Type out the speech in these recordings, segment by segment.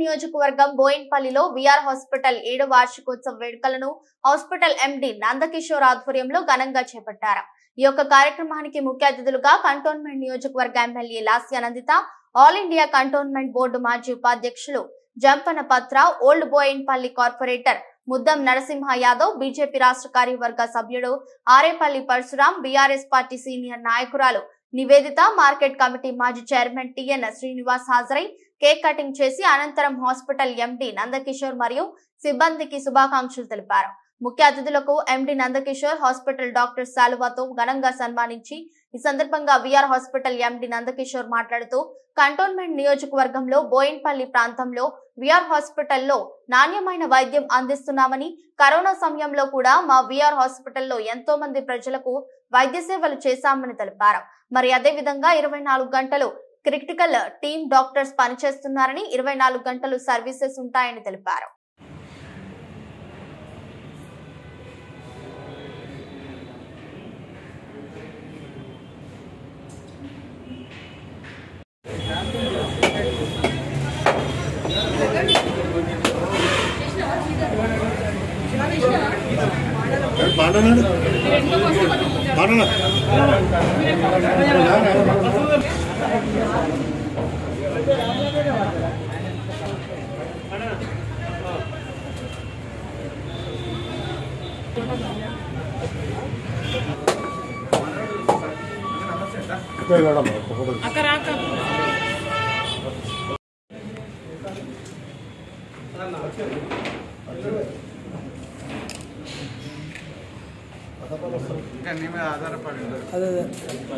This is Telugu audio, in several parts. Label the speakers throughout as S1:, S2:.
S1: నియోజకవర్గం బోయిన్పల్లిలో విఆర్ హాస్పిటల్ ఏడు వార్షికోత్సవ వేడుకలను హాస్పిటల్ ఎండి నందకిషోర్ ఆధ్వర్యంలో ఘనంగా చేపట్టారు ఈ యొక్క కార్యక్రమానికి ముఖ్య అతిథులుగా కంటోన్మెంట్ నియోజకవర్గ MLA Lasyanandita all India cantonment board మాజీ ఉపాధ్యక్షులు జంపన పత్ర old Bowenpally corporator Muddam Narasimha Yadav BJP రాష్ట్ర కార్యవర్గ సభ్యుడు Arepalli Parashuram BRS party senior నాయకురాలు నివేదిత మార్కెట్ కమిటీ మాజీ చైర్మన్ టిఎన్ శ్రీనివాస్ హాజరై కేక్ కటింగ్ చేసి అనంతరం హాస్పిటల్ ఎండి నందకిషోర్ మరియు సిబ్బందికి శుభాకాంక్షలు తెలిపారు ముఖ్య అతిథులకు ఎండి నందకిషోర్ హాస్పిటల్ డాక్టర్ శాలువాతో ఘనంగా సన్మానించి ఈ సందర్భంగా విఆర్ హాస్పిటల్ ఎండి నందకిషోర్ మాట్లాడుతూ కంటోన్మెంట్ నియోజకవర్గంలో బోయిన్పల్లి ప్రాంతంలో విఆర్ హాస్పిటల్లో నాణ్యమైన వైద్యం అందిస్తున్నామని కరోనా సమయంలో కూడా మా విఆర్ హాస్పిటల్లో ఎంతో మంది ప్రజలకు వైద్య సేవలు చేశామని తెలిపారు మరి అదే విధంగా ఇరవై నాలుగు గంటలు క్రిటికల్ టీమ్ డాక్టర్స్ పనిచేస్తున్నారని ఇరవై నాలుగు గంటలు సర్వీసెస్ ఉంటాయని తెలిపారు
S2: పాడనాడు పాడనా
S3: ఇంకా నీ మీద ఆధారపడి ఉండదు
S4: అదే అదే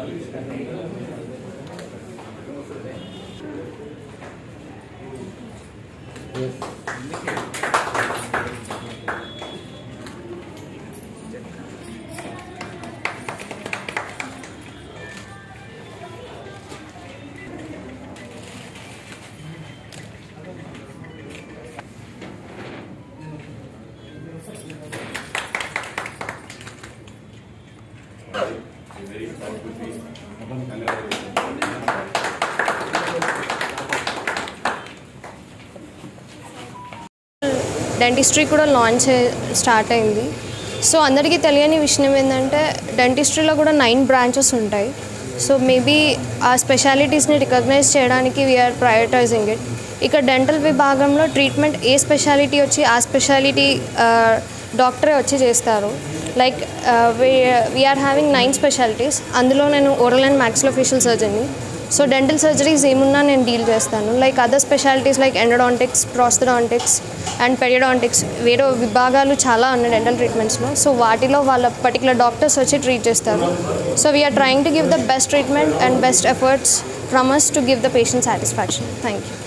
S5: డెంటిస్ట్రీ కూడా లాంచ్ అయ్యి- స్టార్ట్ అయింది సో అందరికీ తెలియని విషయం ఏంటంటే డెంటిస్ట్రీలో కూడా నైన్ బ్రాంచెస్ ఉంటాయి సో మేబీ ఆ స్పెషాలిటీస్ని రికగ్నైజ్ చేయడానికి వీఆర్ ప్రయారిటైజింగ్ ఇట్ ఇక్కడ డెంటల్ విభాగంలో ట్రీట్మెంట్ ఏ స్పెషాలిటీ వచ్చి ఆ స్పెషాలిటీ డాక్టరే వచ్చి చేస్తారు like we're having nine specialities అందులో నేను ఓరల్ అండ్ మ్యాక్సిలోఫేషియల్ సర్జన్ని సో డెంటల్ సర్జరీస్ ఏమున్నా నేను డీల్ చేస్తాను like other specialities like endodontics prosthodontics and periodontics వేరే విభాగాలు చాలా ఉన్నాయి డెంటల్ ట్రీట్మెంట్స్లో సో వాటిలో వాళ్ళ పర్టికులర్ డాక్టర్స్ వచ్చి ట్రీట్ చేస్తారు so we are trying to give the best treatment and best efforts from us to give the patient satisfaction thank you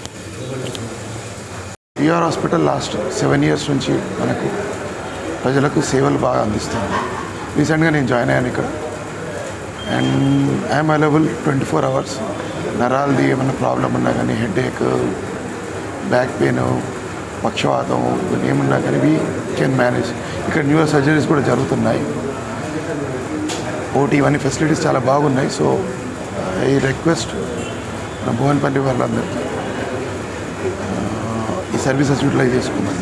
S2: P R hospital last seven years నుంచి మనకు ప్రజలకు సేవలు బాగా అందిస్తుంది రీసెంట్గా నేను జాయిన్ అయ్యాను ఇక్కడ and I'm available twenty four hours నరాలది ఏమైనా ప్రాబ్లం ఉన్నా కానీ హెడేక్ బ్యాక్ పెయిన్ పక్షవాతం ఇవన్నీ ఏమున్నా కానీ వీ కెన్ మేనేజ్ ఇక్కడ న్యూ సర్జరీస్ కూడా జరుగుతున్నాయి ఓటీ ఇవన్నీ ఫెసిలిటీస్ చాలా బాగున్నాయి సో ఐ రిక్వెస్ట్ మన భువన్పల్లి వాళ్ళందరికీ ఈ సర్వీసెస్ యూటిలైజ్ చేసుకున్నాను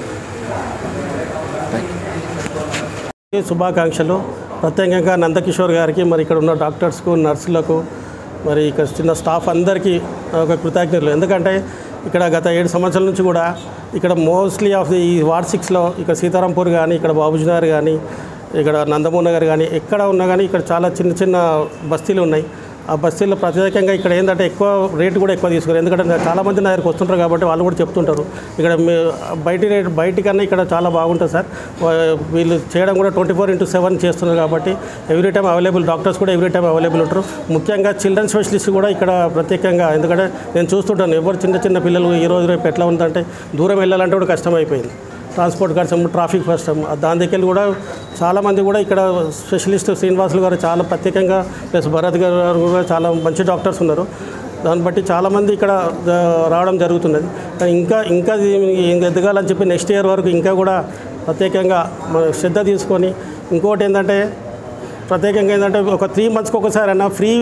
S2: థ్యాంక్ యూ
S4: శుభాకాంక్షలు ప్రత్యేకంగా నందకిషోర్ గారికి మరి ఇక్కడ ఉన్న డాక్టర్స్కు నర్సులకు మరి ఇక్కడ చిన్న స్టాఫ్ అందరికీ ఒక కృతజ్ఞతలు ఎందుకంటే ఇక్కడ గత ఏడు సంవత్సరాల నుంచి కూడా ఇక్కడ మోస్ట్లీ ఆఫ్ ది ఈ వార్డ్ సిక్స్లో ఇక్కడ సీతారాంపూర్ కానీ ఇక్కడ బాబుజీనగర్ కానీ ఇక్కడ నందమూర్ నగర్ కానీ ఎక్కడ ఉన్నా కానీ ఇక్కడ చాలా చిన్న చిన్న బస్తీలు ఉన్నాయి ఆ బస్తీల్లో ప్రత్యేకంగా ఇక్కడ ఏంటంటే ఎక్కువ రేటు కూడా ఎక్కువ తీసుకున్నారు ఎందుకంటే చాలామంది నా దగ్గరకు వస్తుంటారు కాబట్టి వాళ్ళు కూడా చెప్తుంటారు ఇక్కడ మీ బయట రేట్ బయట కన్నా ఇక్కడ చాలా బాగుంటుంది సార్ వా- వీళ్ళు చేయడం కూడా ట్వంటీ ఫోర్ ఇంటూ సెవెన్ చేస్తున్నారు కాబట్టి ఎవ్రీ టైం అవైలబుల్ డాక్టర్స్ కూడా ఎవ్రీ టైం అవైలబుల్ ఉంటారు ముఖ్యంగా చిల్డ్రన్ స్పెషలిస్ట్ కూడా ఇక్కడ ప్రత్యేకంగా ఎందుకంటే నేను చూస్తుంటాను ఎవరు చిన్న చిన్న పిల్లలు ఈ రోజు రేపు ఎట్లా ఉందంటే దూరం వెళ్ళాలంటే కూడా కష్టమైపోయింది ట్రాన్స్పోర్ట్ కష్టం ట్రాఫిక్ కష్టం దాని దగ్గర కూడా చాలామంది కూడా ఇక్కడ స్పెషలిస్ట్ శ్రీనివాసులు గారు చాలా ప్రత్యేకంగా ప్లస్ భరత్ గారు కూడా చాలా మంచి డాక్టర్స్ ఉన్నారు దాన్ని బట్టి చాలామంది ఇక్కడ ఆ, రావడం జరుగుతున్నది కానీ ఇంకా ఇంకా ఇది ఇంకా ఎదగాలని చెప్పి నెక్స్ట్ ఇయర్ వరకు ఇంకా కూడా ప్రత్యేకంగా మన శ్రద్ధ తీసుకొని ఇంకోటి ఏంటంటే ప్రత్యేకంగా ఏంటంటే ఒక త్రీ మంత్స్కి ఒకసారి అన్న ఫ్రీ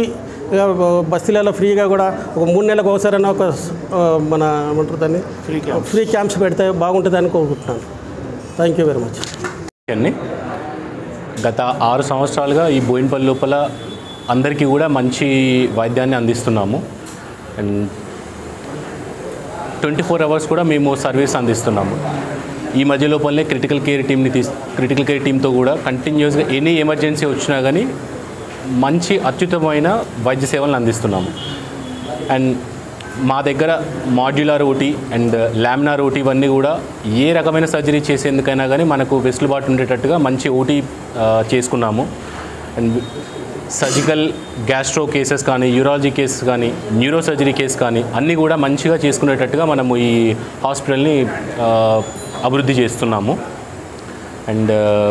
S4: ఇక బస్తీలలో ఫ్రీగా కూడా ఒక మూడు నెలలకు ఒకసారైనా ఒక ఆ, మన ఏమంటారు దాన్ని ఫ్రీ క్యాంప్స్ పెడితే బాగుంటుందని కోరుకుంటున్నాను థ్యాంక్ యూ వెరీ మచ్
S6: అండి గత ఆరు సంవత్సరాలుగా ఈ బోయినపల్లి లోపల అందరికీ కూడా మంచి వైద్యాన్ని అందిస్తున్నాము అండ్ ట్వంటీ ఫోర్ అవర్స్ కూడా మేము సర్వీస్ అందిస్తున్నాము ఈ మధ్య లోపలనే క్రిటికల్ కేర్ టీమ్ని తీస్ క్రిటికల్ కేర్ టీంతో కూడా కంటిన్యూస్గా ఎనీ ఎమర్జెన్సీ వచ్చినా కానీ మంచి అత్యుత్తమైన వైద్య సేవలను అందిస్తున్నాము అండ్ మా దగ్గర modular OT and laminar OT ఇవన్నీ కూడా ఏ రకమైన సర్జరీ చేసేందుకైనా కానీ మనకు వెసులుబాటు ఉండేటట్టుగా మంచి ఓటీ చేసుకున్నాము అండ్ సర్జికల్ గ్యాస్ట్రో కేసెస్ కానీ యూరాలజీ కేసెస్ కానీ న్యూరో సర్జరీ కేసు కానీ అన్నీ కూడా మంచిగా చేసుకునేటట్టుగా మనము ఈ హాస్పిటల్ని ఆ, అభివృద్ధి చేస్తున్నాము అండ్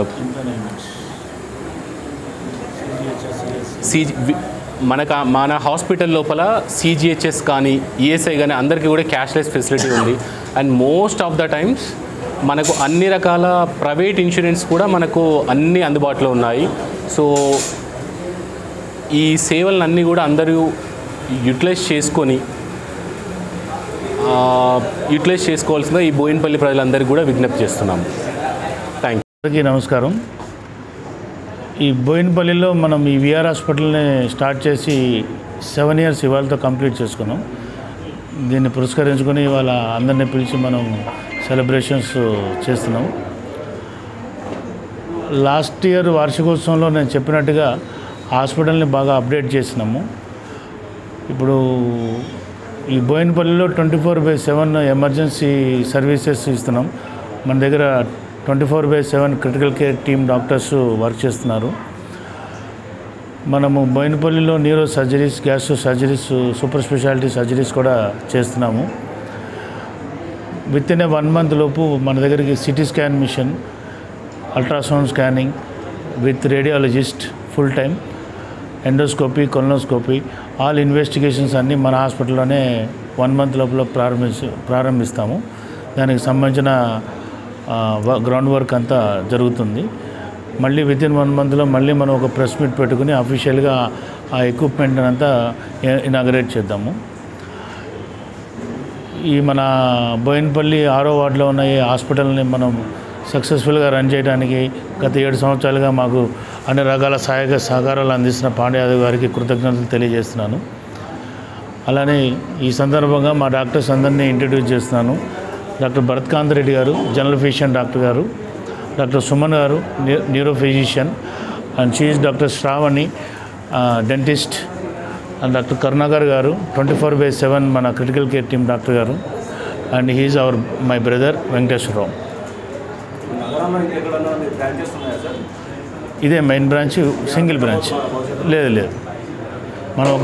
S6: సి మనకు మన హాస్పిటల్ లోపల సిజిహెచ్ఎస్ కానీ ఈఎస్ఐ కానీ అందరికీ కూడా క్యాష్లెస్ ఫెసిలిటీ ఉంది and most of the times మనకు అన్ని రకాల ప్రైవేట్ ఇన్సూరెన్స్ కూడా మనకు అన్ని అందుబాటులో ఉన్నాయి సో ఈ సేవలను అన్నీ కూడా అందరూ యూటిలైజ్ చేసుకొని యూటిలైజ్ చేసుకోవాల్సిందిగా ఈ బోయినపల్లి ప్రజలందరికీ కూడా విజ్ఞప్తి చేస్తున్నాము థ్యాంక్ యూ
S7: అందరికీ నమస్కారం ఈ బోయినపల్లిలో మనం ఈ విఆర్ హాస్పిటల్ని స్టార్ట్ చేసి సెవెన్ ఇయర్స్ ఇవాళతో కంప్లీట్ చేసుకున్నాం దీన్ని పురస్కరించుకొని ఇవాళ అందరిని పిలిచి మనం సెలబ్రేషన్స్ చేస్తున్నాం లాస్ట్ ఇయర్ వార్షికోత్సవంలో నేను చెప్పినట్టుగా హాస్పిటల్ని బాగా అప్డేట్ చేసినాము ఇప్పుడు ఈ బోయినపల్లిలో twenty four by seven emergency services ఇస్తున్నాం మన దగ్గర twenty four by seven critical care team doctors work చేస్తున్నారు మనము బోయినపల్లిలో neuro surgeries gastro surgeries super speciality surgeries కూడా చేస్తున్నాము within a one month లోపు మన దగ్గరికి CT scan machine ultrasound scanning with radiologist full time endoscopy colonoscopy all investigations అన్నీ మన హాస్పిటల్లోనే వన్ మంత్ లోపల ప్రారంభించి ప్రారంభిస్తాము దానికి సంబంధించిన ఆ, వ- గ్రౌండ్ వర్క్ అంతా జరుగుతుంది మళ్ళీ విత్ ఇన్ వన్ మంత్లో మళ్ళీ మనం ఒక ప్రెస్ మీట్ పెట్టుకుని అఫీషియల్గా ఆ ఎక్విప్మెంట్ అంతా ఇనాగరేట్ చేద్దాము ఈ మన బోయినపల్లి ఆరో వార్డులో ఉన్న ఈ హాస్పిటల్ని మనం సక్సెస్ఫుల్గా రన్ చేయడానికి గత ఏడు సంవత్సరాలుగా మాకు అన్ని రకాల సహాయక సహకారాలు అందిస్తున్న పాండే యాదవ్ గారికి కృతజ్ఞతలు తెలియజేస్తున్నాను అలానే ఈ సందర్భంగా మా డాక్టర్స్ అందరినీ ఇంట్రడ్యూస్ చేస్తున్నాను doctor Bharatkanth Reddy garu general physician doctor garu doctor Suman garu న్యూ- neuro physician and she is doctor Sravani dentist and doctor Karunakar garu twenty four by seven మన critical care team doctor garu and he is our my brother Venkateswararao ఇదే మెయిన్ బ్రాంచ్ సింగిల్ బ్రాంచ్ లేదు లేదు మనం